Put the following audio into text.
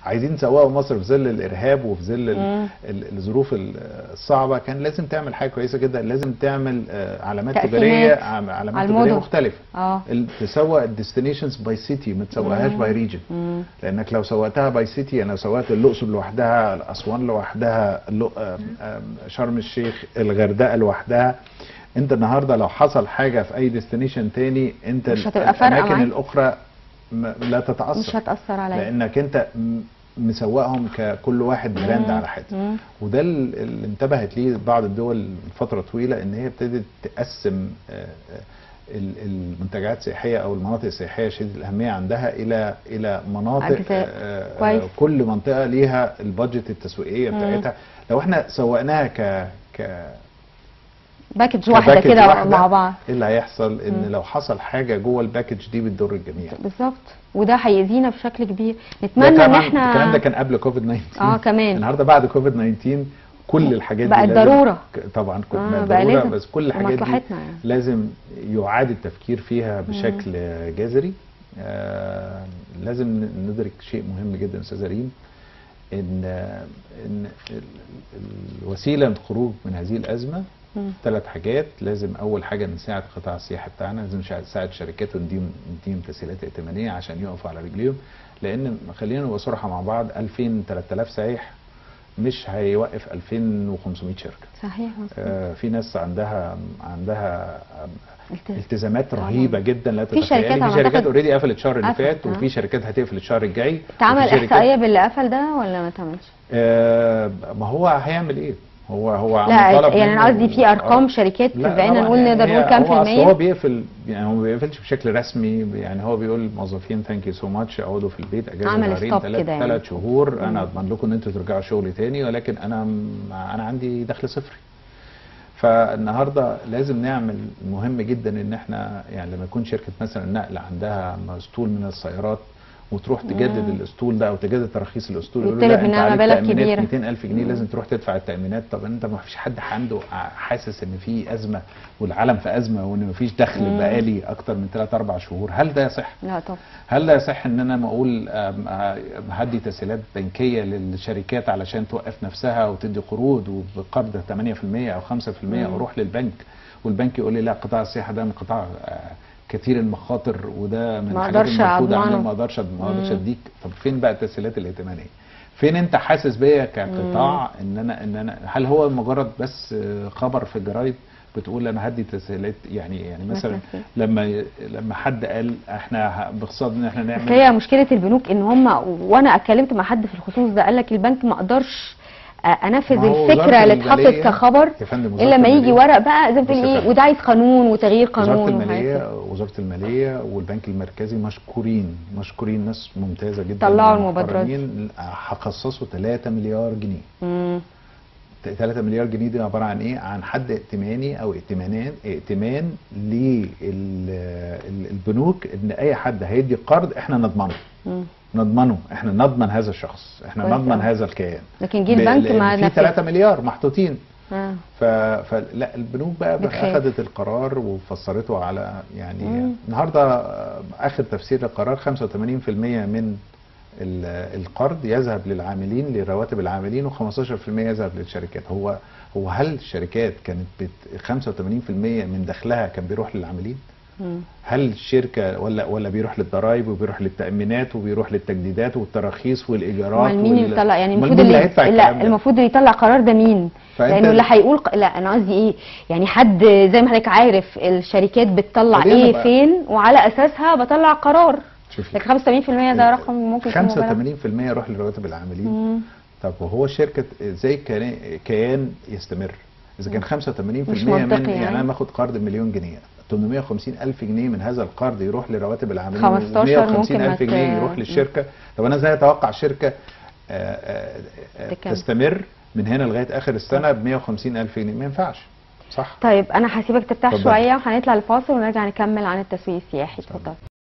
عايزين نسوقوا مصر في ظل الارهاب وفي ظل ال- مم. ال- الظروف ال- الصعبه كان لازم تعمل حاجه كويسه جدا لازم تعمل آه، علامات تقسيمات تجاريه عم- علامات على تجاريه المدن. مختلفه اه ال- تسوق الديستنيشنز باي سيتي ما تسوقهاش مم. باي ريجن مم. لانك لو سوقتها باي سيتي انا لو سوقت الاقصر لوحدها اسوان لوحدها اللو- آم، آم، شرم الشيخ الغردقه لوحدها انت النهارده لو حصل حاجه في اي ديستنيشن تاني انت مش هتبقى فارقة الاماكن معاك. الاخرى م- لا تتاثر مش هتاثر عليا لانك انت م- مسوقهم ككل واحد براند مم. على حد مم. وده ال- اللي انتبهت ليه بعض الدول من فتره طويله ان هي ابتدت تقسم آه، آه، ال- المنتجعات السياحيه او المناطق السياحيه شديده الاهميه عندها الى الى مناطق أجزاء. آه، آه، كويس. كل منطقه ليها البادجت التسويقيه مم. بتاعتها لو احنا سوقناها ك ك باكج واحده كباكج كده واحدة، مع بعض ايه اللي هيحصل ان مم. لو حصل حاجه جوه الباكج دي بتضر الجميع بالظبط وده هيأذينا بشكل كبير ده نتمنى ان طبعاً احنا الكلام ده كان قبل كوفيد 19 اه كمان النهارده بعد كوفيد 19 كل الحاجات بقت دي لازم- ضرورة. ك- طبعا كنت آه، بقت بقى ضروره لازم. بس كل الحاجات دي ومصلحتنا يعني. لازم يعاد التفكير فيها بشكل جذري آه لازم ندرك شيء مهم جدا استاذ ريم ان ان ال- ال- الوسيله للخروج من هذه الازمه مم. ثلاث حاجات لازم اول حاجه نساعد قطاع السياحه بتاعنا لازم نساعد نساعد الشركات ونديهم نديهم تسهيلات ائتمانيه عشان يقفوا على رجليهم لان خلينا نبقى صراحه مع بعض 2000 3000 سايح مش هيوقف 2500 شركه صحيح مظبوط آه في ناس عندها عندها التزام. التزامات طبعاً. رهيبه جدا لا في تتخيلي شركات في على شركات أعتقد اوريدي قفلت الشهر اللي قفلت، فات آه. وفي شركات هتقفل الشهر الجاي اتعمل وفي شركات- احصائيه باللي قفل ده ولا ما اتعملش؟ آه ما هو هيعمل ايه هو هو لا عم طلب يعني انا منه- قصدي في ارقام شركات لا بقينا طبعاً نقول يعني نقدر هي- نقول كام في هو أصل هو المية بيقفل يعني هو ما بيقفلش بشكل رسمي يعني هو بيقول للموظفين ثانك يو سو ماتش اقعدوا في البيت اجازه عمل شهرين stop ثلاث كده يعني. ثلاث شهور انا اضمن لكم ان انتوا ترجعوا شغل تاني ولكن انا م- انا عندي دخل صفري فالنهارده لازم نعمل مهم جدا ان احنا يعني لما يكون شركه مثلا نقل عندها مسطول من السيارات وتروح تجدد الاسطول ده او تجدد تراخيص الاسطول يقولوا ويطلب لا انت منها عليك مبالغ تأمينات كبيرة. 200000 جنيه لازم تروح تدفع التامينات طب انت ما فيش حد عنده حاسس ان في ازمه والعالم في ازمه وان ما فيش دخل مم. بقالي اكتر من 3 4 شهور هل ده يصح؟ لا طبعا هل ده يصح ان انا ما اقول آم، آه، هدي تسهيلات بنكيه للشركات علشان توقف نفسها وتدي قروض وبقرض 8% او 5% واروح للبنك والبنك يقول لي لا قطاع السياحه ده من قطاع آه، كتير المخاطر وده من ما الحاجات أقدرش المرفوضة أضمنه. عنه ما اقدرش ما اقدرش مم. اديك طب فين بقى التسهيلات الائتمانيه؟ فين انت حاسس بيا كقطاع ان انا ان انا هل هو مجرد بس آه، خبر في الجرايد بتقول انا هدي تسهيلات يعني يعني مثلا مثلاً. لما لما حد قال احنا ه- باقتصاد ان احنا بس نعمل هي مشكله البنوك ان هم وانا اتكلمت مع حد في الخصوص ده قال لك البنك ما اقدرش آه، انفذ ما هو الفكره وزارة اللي اتحطت المالية- كخبر يا فندم الا وزارة لما يجي المالية- ورق بقى زي ما بتقول بص يا ايه فندم. وده عايز قانون وتغيير قانون وزارة وحاجات كده. المالية وزارة المالية والبنك المركزي مشكورين مشكورين ناس ممتازة جدا طلعوا المبادرات. محترمين، هخصصوا 3 مليار جنيه مم. 3 مليار جنيه دي عبارة عن ايه؟ عن حد ائتماني او ائتمانان ائتمان للبنوك ان اي حد هيدي قرض احنا نضمنه مم. نضمنه احنا نضمن هذا الشخص احنا كويس نضمن أوي. هذا الكيان لكن جه البنك ما في نفذ 3 مليار محطوطين آه. ف... فلا البنوك بقى بتخاف. اخذت القرار وفسرته على يعني مم. النهارده آه، اخر تفسير للقرار 85% من ال- القرض يذهب للعاملين لرواتب العاملين و15% يذهب للشركات هو هو هل الشركات كانت بت 85% من دخلها كان بيروح للعاملين؟ مم. هل الشركه ولا ولا بيروح للضرائب وبيروح للتامينات وبيروح للتجديدات والتراخيص والايجارات امال مين وال- اللي يطلع يعني أمال المفروض مين اللي اللي هيدفع لا الكلام ده؟ المفروض اللي يطلع قرار ده مين فأنت- لانه اللي هيقول ق- لا انا قصدي ايه يعني حد زي ما حضرتك عارف الشركات بتطلع خلينا ايه بقى- فين وعلى اساسها بطلع قرار شوفي لكن 85% ده رقم ممكن يكون مبالغ 85% يروح لرواتب العاملين مم. طب وهو شركه ازاي كيان كيان يستمر اذا كان 85% مش من منطقي يعني, يعني. انا باخد قرض مليون جنيه 850 الف جنيه من هذا القرض يروح لرواتب العاملين 15 150 ممكن ما الف ت- جنيه يروح للشركه طب انا ازاي اتوقع شركه آه، آه، آه، تكمل. تستمر من هنا لغايه اخر السنه ب 150 الف جنيه ما ينفعش صح طيب انا هسيبك ترتاح اتفضل. شويه وهنطلع لفاصل ونرجع نكمل عن التسويق السياحي اتفضل